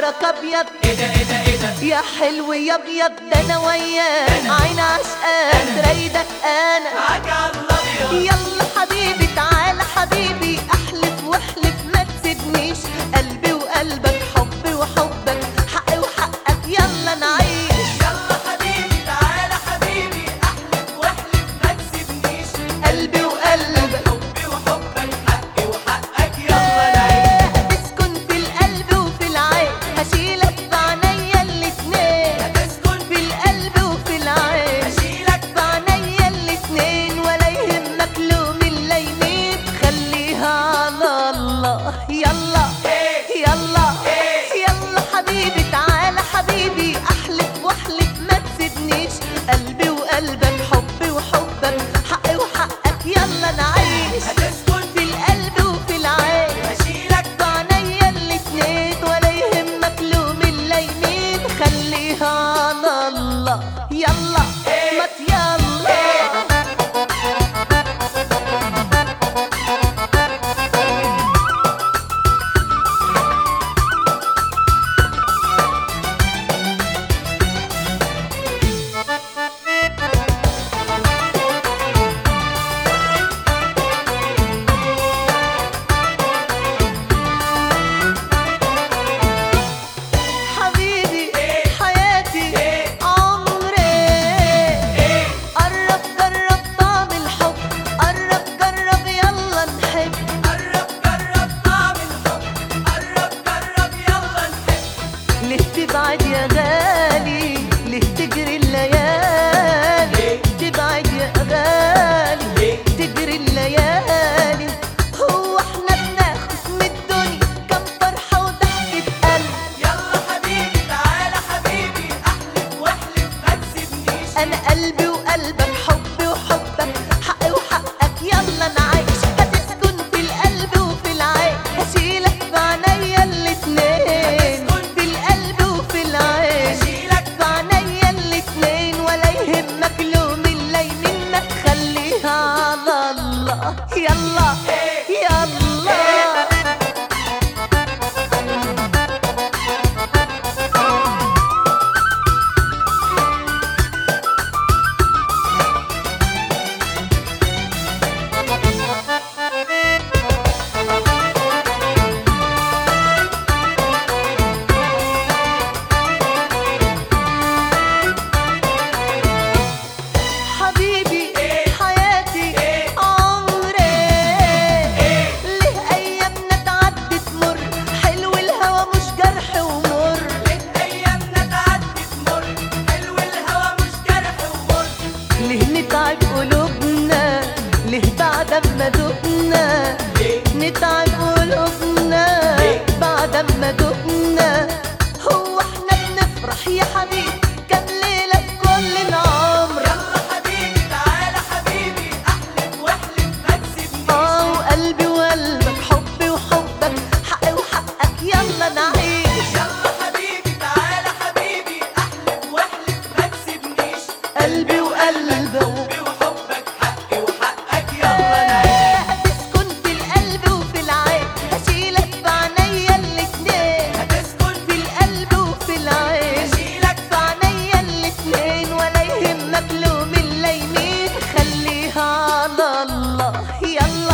نهارك ابيض يا حلو يا ابيض ده انا وياك عين عشقان رايدك انا يلا حبيبي تعالى حبيبي احلف واحلف ما تسيبنيش قلبي وقلبك حبي وحبك حقي وحقك يلا نعيش قلبي وقلبك هتسكن في القلب وفي العين هشيلك بعنيا الاتنين في القلب وفي العين بعنيا الاتنين ولا يهمك لوم اللي يميت خليها على الله يلا يلا يلا حبيبي تعالى حبيبي احلف واحلف ما تسيبنيش قلبي وقلبك حبي وحبك حقي وحقك يلا نعيش في القلب وفي العين بعنيا الاتنين ولا يهمك لوم اللي يمين خليها على الله يلا ما يلا حبيبي حياتي عمري قرب جرب طعم الحب قرب جرب يلا نحب ليه تبعد يا غالي ليه تجري الليالي تبعد يا غالي تجري الليالي هو احنا بناخد من الدنيا كم فرحة وضحكة قلب انا قلبي وقلبك حبي وحبك حقي وحقك يلا نعيش هتسكن في القلب وفي العين هشيلك بعنيا الاتنين في القلب وفي العين بعنيا الاتنين ولا يهمك لوم اللي منك خليها على الله يلا يلا حبيبي حياتي عمري ليه ايامنا تعدي تمر حلو الهوى مش جرح ومر ليه نتعب قلوبنا ليه بعد ما دقنا نتعب قلوبنا بعد ما دقنا هو احنا بنفرح يا حبيبي كام ليلة في كل العمر اه وقلبي وقلبك حبي وحبك حقي وحقك يلا نعيش قلبي وقلبك هتسكن في القلب وفي العين هشيلك بعنيا الاتنين في القلب وفي العين بعنيا الاتنين ولا يهمك لوم اللي يمين خليها على الله يلا